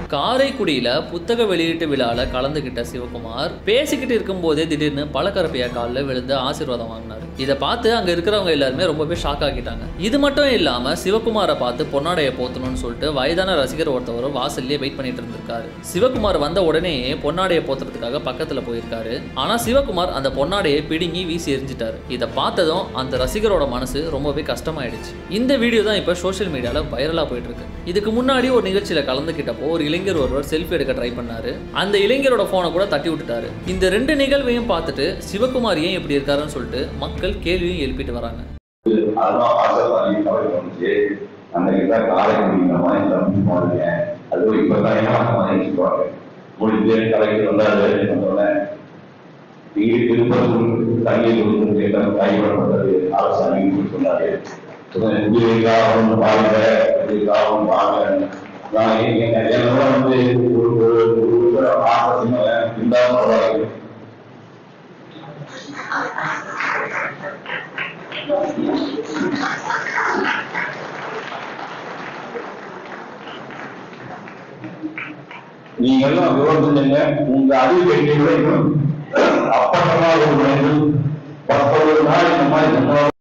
காரைக்குடியில புத்தக வெளியீட்டு விழால கலந்துகிட்ட சிவகுமார் பேசிக்கிட்டு இருக்கும்போதே திடீர்னு பழக்கரப்பையா காலில் விழுந்து ஆசீர்வாதம் வாங்கினாரு இதை பார்த்து அங்க இருக்கிறவங்க எல்லாருமே ரொம்பவே ஷாக் ஆகிட்டாங்க இது மட்டும் இல்லாம சிவகுமாரை பார்த்து பொன்னாடைய போத்தணும்னு சொல்லிட்டு வயதான ரசிகர் ஒருத்தவர் வாசல்லே வெயிட் பண்ணிட்டு இருந்திருக்காரு சிவகுமார் வந்த உடனே பொன்னாடைய போத்துறதுக்காக பக்கத்துல போயிருக்காரு ஆனா சிவகுமார் அந்த பொன்னாடையை பிடுங்கி வீசி எரிஞ்சிட்டாரு இதை பார்த்ததும் அந்த ரசிகரோட மனசு ரொம்பவே கஷ்டமாயிடுச்சு இந்த வீடியோ தான் இப்போ சோஷியல் மீடியால வைரலா போயிட்டு இருக்கு இதுக்கு முன்னாடி ஒரு நிகழ்ச்சியில கலந்துக்கிட்டப்போ ஒரு இளைஞர் ஒருவர் செல்ஃபி எடுக்க ட்ரை பண்ணாரு அந்த இளைஞரோட போனை கூட தட்டி விட்டுட்டாரு இந்த ரெண்டு நிகழ்வையும் பார்த்துட்டு சிவகுமார் ஏன் இப்படி இருக்காருன்னு சொல்லிட்டு மக்கள் கேள்வியும் எழுப்பிட்டு வராங்க அதெல்லாம் ஆசைப்படி கவலை வந்துச்சு அந்த கிட்ட காலைக்கு இந்த மாதிரி தம்பி போனீங்க அதுவும் இப்பதான் ஏமாத்த மாதிரி சொல்லுவாங்க முடிஞ்சு கலைக்கு வந்தாரு சொன்னேன் நீங்க திருப்பூர் தங்கி கொடுத்து கேட்டாங்க கைவிடப்பட்டது அரசு அங்கீகரித்து சொன்னாரு உதவிக்காகவும் பாருங்க உதவிக்காகவும் பாருங்க நான் எங்க என்னோட வந்து ஒரு ஒரு ஒரு ஆசை இருந்தாலும் பரவாயில்லை நீங்க எல்லாம் விவரம் செஞ்சுங்க உங்க அறிவு எண்ணி விட அப்பட்டமா ஒரு மனிதன் பத்தொன்பது நாள் இந்த மாதிரி